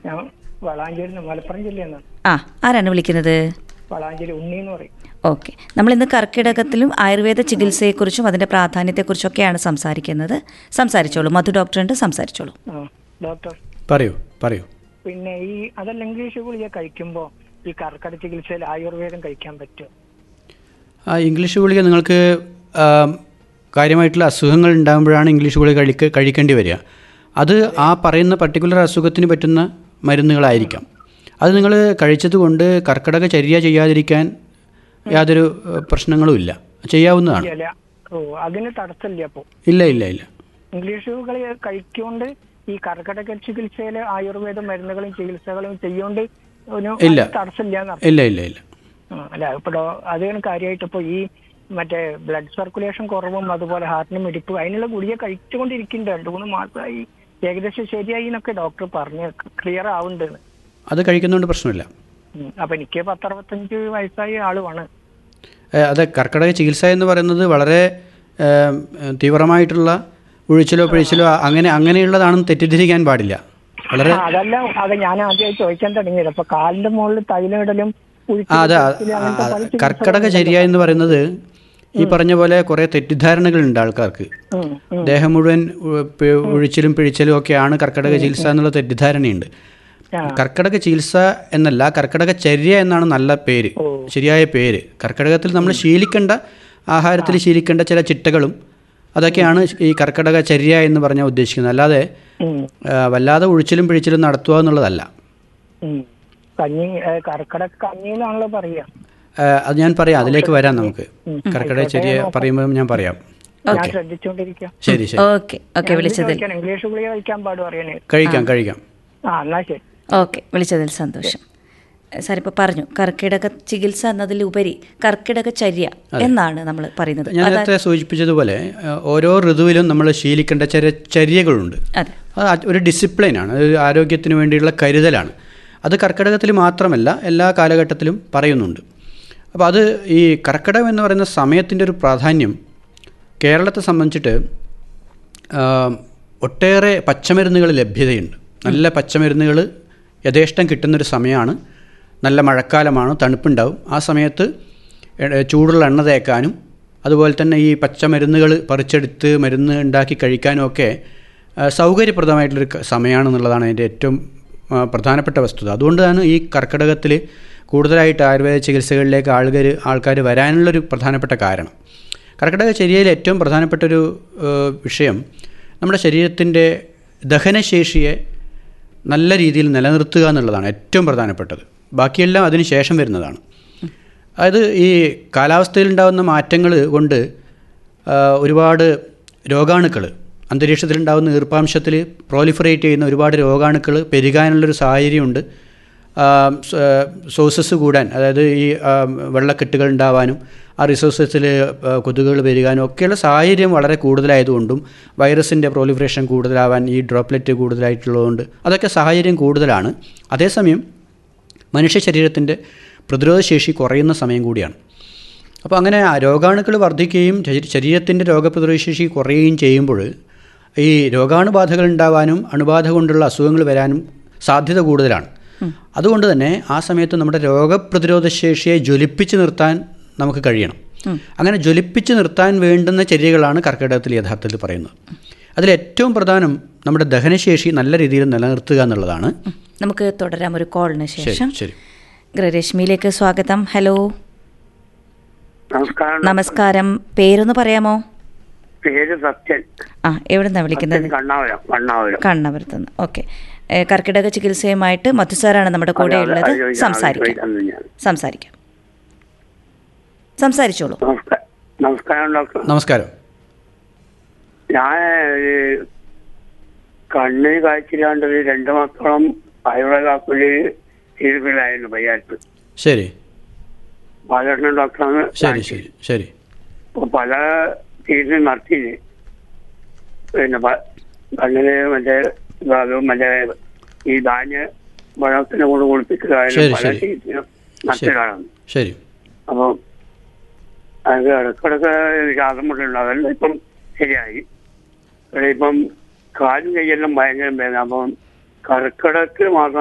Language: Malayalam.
ഞാൻ വളാഞ്ചേരി മലപ്പുറം ജില്ലയിൽ നിന്നാണ് ആ ആരാണ് വിളിക്കുന്നത് വളാഞ്ചേരി ഉണ്ണി എന്ന് പറയും ഓക്കെ നമ്മൾ ഇന്ന് കർക്കിടകത്തിലും ആയുർവേദ ചികിത്സയെക്കുറിച്ചും അതിൻ്റെ പ്രാധാന്യത്തെക്കുറിച്ചൊക്കെയാണ് സംസാരിക്കുന്നത് സംസാരിച്ചോളൂ മധു ഡോക്ടറുണ്ട് സംസാരിച്ചോളൂ ആ ഡോക്ടർ പറയൂ പറയൂ പിന്നെ ഈ അതല്ല ഇംഗ്ലീഷ് ഗുളിക കഴിക്കുമ്പോൾ ഈ കർക്കിടക ചികിത്സയിൽ ആയുർവേദം കഴിക്കാൻ പറ്റുമോ ആ ഇംഗ്ലീഷ് ഗുളിക നിങ്ങൾക്ക് ആ, കാര്യമായിട്ടുള്ള അസുഖങ്ങൾ ഉണ്ടാകുമ്പോഴാണ് ഇംഗ്ലീഷ് ഗുളിക കഴിക്ക കഴിക്കേണ്ടി വരിക അത് ആ പറയുന്ന പർട്ടിക്കുലർ അസുഖത്തിന് പറ്റുന്ന മരുന്നുകളായിരിക്കാം അത് നിങ്ങൾ കഴിച്ചത് കൊണ്ട് കർക്കിടക ചര്യ ചെയ്യാതിരിക്കാൻ യാതൊരു ഏ, പ്രശ്നങ്ങളും ഇല്ല ചെയ്യാവുന്നതാണ് അല്ല ഓ അതിന് തടസ്സമില്ല അപ്പോൾ ഇല്ല ഇല്ല ഇല്ല ഇംഗ്ലീഷ് ഗുളിക കഴിക്കൊണ്ട് ഈ കർക്കിടക ചികിത്സയിലെ ആയുർവേദ മരുന്നുകളും ചികിത്സകളും ചെയ്യുകൊണ്ട് ഒരു ഇല്ല. അതിന് തടസ്സമില്ല എന്ന് ഇല്ല ഇല്ല ഇല്ല ആ, അല്ല ഇപ്പൊ അതാണ് കാര്യമായിട്ട് ഇപ്പൊ ഈ മറ്റേ ബ്ലഡ് സർക്കുലേഷൻ കുറവും അതുപോലെ ഹാർട്ടിന് മിടിപ്പ് അതിനുള്ള ഗുളിക കഴിച്ചുകൊണ്ടിരിക്കുന്നുണ്ട് രണ്ടു മൂന്ന് മാസമായി ഏകദേശം ശരിയായി എന്നൊക്കെ ഡോക്ടർ പറഞ്ഞു ക്ലിയർ ആവുന്നുണ്ട് അത് കഴിക്കുന്നതുകൊണ്ട് പ്രശ്നമില്ല ഉം. അപ്പൊ എനിക്ക് പത്തറുപത്തഞ്ച് വയസ്സായ ആളുമാണ് ഏ, അത് കർക്കിടക ചികിത്സ എന്ന് പറയുന്നത് വളരെ ഏ, തീവ്രമായിട്ടുള്ള ഒഴിച്ചിലോ പിഴിച്ചിലോ അങ്ങനെ അങ്ങനെയുള്ളതാണെന്ന് തെറ്റിദ്ധരിക്കാൻ പാടില്ല വളരെ ആ, അതല്ല അത് ഞാൻ ആദ്യമായി ചോദിക്കാൻ തുടങ്ങിയത് അപ്പൊ കാലിന്റെ മുകളിൽ തൈലമിടലും ആ അതെ ആ, ആ, കർക്കിടക ചര്യ എന്ന് പറയുന്നത് ഈ പറഞ്ഞ പോലെ കുറേ തെറ്റിദ്ധാരണകളുണ്ട് ആൾക്കാർക്ക് ദേഹം മുഴുവൻ ഉ- പി- ഒഴിച്ചിലും പിഴിച്ചിലും ഒക്കെയാണ് കർക്കിടക ചികിത്സ എന്നുള്ള തെറ്റിദ്ധാരണയുണ്ട് കർക്കിടക ചികിത്സ എന്നല്ല കർക്കിടക ചര്യ എന്നാണ് നല്ല പേര് ശരിയായ പേര് കർക്കിടകത്തിൽ നമ്മൾ ശീലിക്കേണ്ട ആഹാരത്തിൽ ശീലിക്കേണ്ട ചില ചിട്ടകളും അതൊക്കെയാണ് ഈ കർക്കിടക ചര്യ എന്ന് പറഞ്ഞാൽ ഉദ്ദേശിക്കുന്നത് അല്ലാതെ ആ, വല്ലാതെ ഒഴിച്ചിലും പിഴിച്ചിലും നടത്തുക എന്നുള്ളതല്ല കഞ്ഞി ഏ, കർക്കിടക കഞ്ഞി എന്നാണല്ലോ പറയാ ആ, അത് ഞാൻ പറയാം അതിലേക്ക് വരാം നമുക്ക് കർക്കിടക ചര്യ പറയുമ്പോൾ ഞാൻ പറയാം ഞാൻ ശ്രദ്ധിച്ചുകൊണ്ടിരിക്കാം ശരി ശരി ഓക്കെ ഓക്കെ വിളിച്ചതിൽ ഇംഗ്ലീഷ് ഗുളിക കഴിക്കാൻ പാടും അറിയാനേ കഴിക്കാം കഴിക്കാം ആ എന്നാ ശരി ഓക്കെ വിളിച്ചതിൽ സന്തോഷം സാർ ഇപ്പോൾ പറഞ്ഞു കർക്കിടക ചികിത്സ എന്നതിലുപരി കർക്കിടക ചര്യ എന്നാണ് നമ്മൾ പറയുന്നത് ഞാൻ നേരത്തെ സൂചിപ്പിച്ചതുപോലെ ആ, ഓരോ ഋതുവിലും നമ്മൾ ശീലിക്കേണ്ട ചില ചര്യകളുണ്ട് അതെ അത് ആ- ഒരു ഡിസിപ്ലിനാണ് അത് ആരോഗ്യത്തിന് വേണ്ടിയുള്ള കരുതലാണ് അത് കർക്കിടകത്തിൽ മാത്രമല്ല എല്ലാ കാലഘട്ടത്തിലും പറയുന്നുണ്ട് അപ്പോൾ അത് ഈ കർക്കിടകം എന്ന് പറയുന്ന സമയത്തിൻ്റെ ഒരു പ്രാധാന്യം കേരളത്തെ സംബന്ധിച്ചിട്ട് ആ, ഒട്ടേറെ പച്ചമരുന്നുകൾ ലഭ്യതയുണ്ട് നല്ല പച്ചമരുന്നുകൾ യഥേഷ്ടം കിട്ടുന്നൊരു സമയമാണ് നല്ല മഴക്കാലമാണ് തണുപ്പുണ്ടാവും ആ സമയത്ത് എ- ചൂടുള്ള എണ്ണ തേക്കാനും അതുപോലെ തന്നെ ഈ പച്ചമരുന്നുകൾ പറിച്ചെടുത്ത് മരുന്ന് ഉണ്ടാക്കി കഴിക്കാനും ഒക്കെ ആ, സൗകര്യപ്രദമായിട്ടുള്ളൊരു ക- സമയമാണെന്നുള്ളതാണ് അതിൻ്റെ ഏറ്റവും ആ, പ്രധാനപ്പെട്ട വസ്തുത അതുകൊണ്ടാണ് ഈ കർക്കിടകത്തിൽ കൂടുതലായിട്ട് ആയുർവേദ ചികിത്സകളിലേക്ക് ആൾക്കാർ ആൾക്കാർ വരാനുള്ളൊരു പ്രധാനപ്പെട്ട കാരണം കർക്കിടക ചര്യയിലെ ഏറ്റവും പ്രധാനപ്പെട്ട ഒരു ഏഹ്, വിഷയം നമ്മുടെ ശരീരത്തിൻ്റെ ദഹനശേഷിയെ നല്ല രീതിയിൽ നിലനിർത്തുക എന്നുള്ളതാണ് ഏറ്റവും പ്രധാനപ്പെട്ടത് ബാക്കിയെല്ലാം അതിന് ശേഷം വരുന്നതാണ് അതായത് ഈ കാലാവസ്ഥയിലുണ്ടാകുന്ന മാറ്റങ്ങൾ കൊണ്ട് ആ, ഒരുപാട് രോഗാണുക്കൾ അന്തരീക്ഷത്തിലുണ്ടാകുന്ന ഈർപ്പാംശത്തിൽ പ്രോലിഫറേറ്റ് ചെയ്യുന്ന ഒരുപാട് രോഗാണുക്കൾ പെരുകാനുള്ളൊരു സാഹചര്യമുണ്ട് സോഴ്സസ് കൂടാൻ അതായത് ഈ ആ, വെള്ളക്കെട്ടുകൾ ഉണ്ടാവാനും ആ റിസോഴ്സസിൽ കൊതുകുകൾ പെരുകാനും ഒക്കെയുള്ള സാഹചര്യം വളരെ കൂടുതലായതുകൊണ്ടും വൈറസിൻ്റെ പ്രോലിഫറേഷൻ കൂടുതലാവാൻ ഈ ഡ്രോപ്ലെറ്റ് കൂടുതലായിട്ടുള്ളതുകൊണ്ട് അതൊക്കെ സാഹചര്യം കൂടുതലാണ് അതേസമയം മനുഷ്യ ശരീരത്തിൻ്റെ പ്രതിരോധശേഷി കുറയുന്ന സമയം കൂടിയാണ് അപ്പോൾ അങ്ങനെ ആ രോഗാണുക്കൾ വർദ്ധിക്കുകയും ശരീ- ശരീരത്തിൻ്റെ രോഗപ്രതിരോധശേഷി കുറയുകയും ചെയ്യുമ്പോൾ ഈ രോഗാണുബാധകൾ ഉണ്ടാവാനും അണുബാധ കൊണ്ടുള്ള അസുഖങ്ങൾ വരാനും സാധ്യത കൂടുതലാണ് അതുകൊണ്ട് തന്നെ ആ സമയത്ത് നമ്മുടെ രോഗപ്രതിരോധ ശേഷിയെ ജ്വലിപ്പിച്ച് നിർത്താൻ നമുക്ക് കഴിയണം അങ്ങനെ ജ്വലിപ്പിച്ച് നിർത്താൻ വേണ്ടുന്ന ചര്യകളാണ് കർക്കിടകത്തിൽ യഥാർത്ഥത്തിൽ പറയുന്നത് അതിൽ ഏറ്റവും പ്രധാനം നമ്മുടെ ദഹനശേഷി നല്ല രീതിയിൽ നിലനിർത്തുക എന്നുള്ളതാണ് നമുക്ക് തുടരാം ഒരു കോളിന് ശരി ശേഷം ശരി ഗൃഹരശ്മിയിലേക്ക് സ്വാഗതം ഹലോ നമസ്കാരം നമസ്കാരം പേരൊന്ന് പറയാമോ പേര് സത്യൻ ആ എവിടുന്നാ വിളിക്കുന്നത് കണ്ണാവരം കണ്ണാവരം കണ്ണപുരത്തുനിന്ന് ഓക്കെ കർക്കിടക ചികിത്സയുമായിട്ട് മധുസാറാണ് നമ്മുടെ കൂടെ അതെ, ഉള്ളത് അത് ചോദിക്കാൻ- അത് സംസാരിക്കാം ചോദിക്കാൻ ഞാൻ. സംസാരിക്കാം സംസാരിച്ചോളൂ നമസ്കാരം നമസ്കാരം ഡോക്ടർ നമസ്കാരം ഞാൻ ഒരു കണ്ണ് കാഴ്ചയിലാണ്ട് ഒരു രണ്ട് മാസത്തോളം ആയുർവേദ ഹോസ്പിറ്റലിൽ ചികിത്സയിലായിരുന്നു പയ്യാറ്റ് ശരി ബാലകൃഷ്ണൻ ഡോക്ടറാണ് ശരി കാണിച്ചത്. ശരി ശരി അപ്പൊ പല ചികിത്സ നടത്തിയത് പിന്നെ പ- കണ്ണിന് മറ്റേ ഇതാകും മറ്റേ ഈ ധാന്യ വെള്ളത്തിനെ കൊണ്ട് കുളിപ്പിക്കുകയായാലും ശരി, പല ശരി. ചികിത്സയും നടത്തിയതാണ് ശരി അപ്പം അത് ഇടക്കിടക്ക് ശ്വാസം മുട്ടുണ്ട് അതെല്ലാം ഇപ്പം ശരിയായി ഇവിടെ ഇപ്പം കാലും കൈയെല്ലാം ഭയങ്കര വേദന അപ്പം കർക്കിടക്ക് മാത്രം